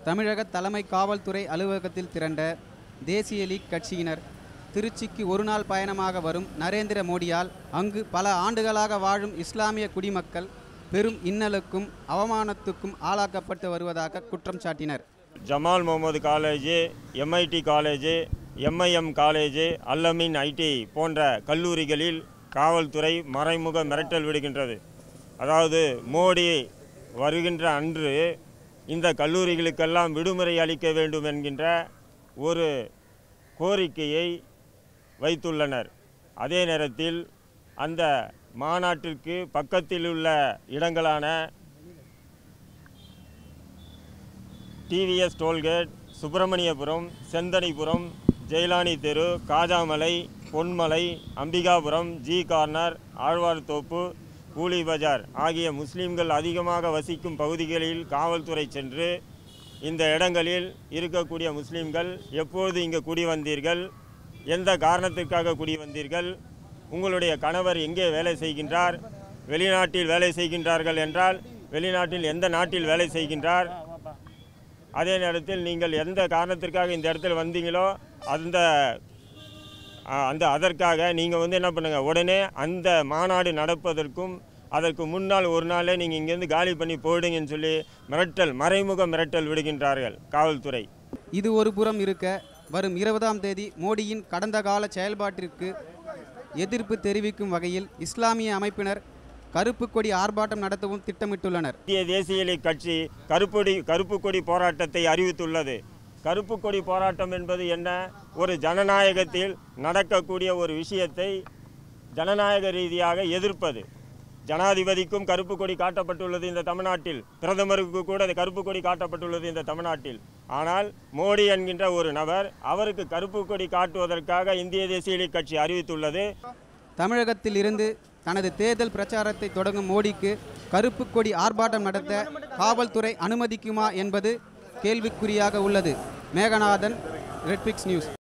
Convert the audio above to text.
தமிழக தலைமை காவல்துறை அலுவலகத்தில் திரண்ட தேசிய லீக் கட்சியினர் திருச்சிக்கு ஒரு நாள் பயணமாக வரும் நரேந்திர மோடியால் அங்கு பல ஆண்டுகளாக வாழும் இஸ்லாமிய குடிமக்கள் பெரும் இன்னலுக்கும் அவமானத்துக்கும் ஆளாக்கப்பட்டு வருவதாக குற்றம் சாட்டினர் Jamal Mohammed college MIT college MIM college Allamin IT போன்ற கல்லூரிகளில் காவல்துறை மறைமுக மிரட்டல் விடுகின்றது அதாவது மோடி வருகின்ற அன்று இந்த கல்லூரிகளுக்கெல்லாம் விடுமுறை அளிக்க வேண்டும் என்கின்ற ஒரு கோரிக்கையை வைத்துள்ளனர் அதே நேரத்தில் அந்த மாநாட்டிற்கு பக்கத்தில் உள்ள இடங்களான டிவிஎஸ் டோல்கேட் சுப்பிரமணியபுரம் செந்தனிபுரம் ஜெயலானி தெரு காஜாமலை பொன்மலை அம்பிகாபுரம் ஜி கார்னர் ஆழ்வார்தோப்பு கூலி பஜார் ஆகிய முஸ்லீம்கள் அதிகமாக வசிக்கும் பகுதிகளில் காவல்துறை சென்று இந்த இடங்களில் இருக்கக்கூடிய முஸ்லீம்கள் எப்போது இங்கே குடி வந்தீர்கள் எந்த காரணத்திற்காக குடி வந்தீர்கள் உங்களுடைய கணவர் எங்கே வேலை செய்கின்றார் வெளிநாட்டில் வேலை செய்கின்றார்கள் என்றால் வெளிநாட்டில் எந்த நாட்டில் வேலை செய்கின்றார் அதே நேரத்தில் நீங்கள் எந்த காரணத்திற்காக இந்த இடத்துல வந்தீங்களோ அந்த ஆ, அந்த அதற்காக நீங்கள் வந்து என்ன பண்ணுங்கள் உடனே அந்த மாநாடு நடப்பதற்கும் அதற்கு முன்னால் ஒரு நாளே நீங்கள் இங்கேருந்து காலி பண்ணி போயிடுங்கன்னு சொல்லி மிரட்டல் மறைமுக மிரட்டல் விடுகின்றார்கள் காவல்துறை இது ஒரு புறம் இருக்க வரும் இருபதாம் தேதி மோடியின் கடந்த கால செயல்பாட்டிற்கு எதிர்ப்பு தெரிவிக்கும் வகையில் இஸ்லாமிய அமைப்பினர் கருப்பு கொடி ஆர்ப்பாட்டம் நடத்தவும் திட்டமிட்டுள்ளனர் இந்திய தேசிய லீக் கட்சி கருப்பொடி கருப்பு கொடி போராட்டத்தை அறிவித்துள்ளது கருப்பு கொடி போராட்டம் என்பது என்ன ஒரு ஜனநாயகத்தில் நடக்கக்கூடிய ஒரு விஷயத்தை ஜனநாயக ரீதியாக எதிர்ப்பது ஜனாதிபதிக்கும் கருப்பு கொடி காட்டப்பட்டுள்ளது இந்த தமிழ்நாட்டில் பிரதமருக்கு கூட இந்த கருப்பு கொடி காட்டப்பட்டுள்ளது இந்த தமிழ்நாட்டில் ஆனால் மோடி என்கின்ற ஒரு நபர் அவருக்கு கருப்பு கொடி காட்டுவதற்காக இந்திய தேசிய லீக் கட்சி அறிவித்துள்ளது தமிழகத்தில் இருந்து தனது தேர்தல் பிரச்சாரத்தை தொடங்கும் மோடிக்கு கருப்பு கொடி ஆர்ப்பாட்டம் நடத்த காவல்துறை அனுமதிக்குமா என்பது கேள்விக்குறியாக உள்ளது மேகநாதன் ரெட்பிக்ஸ் நியூஸ்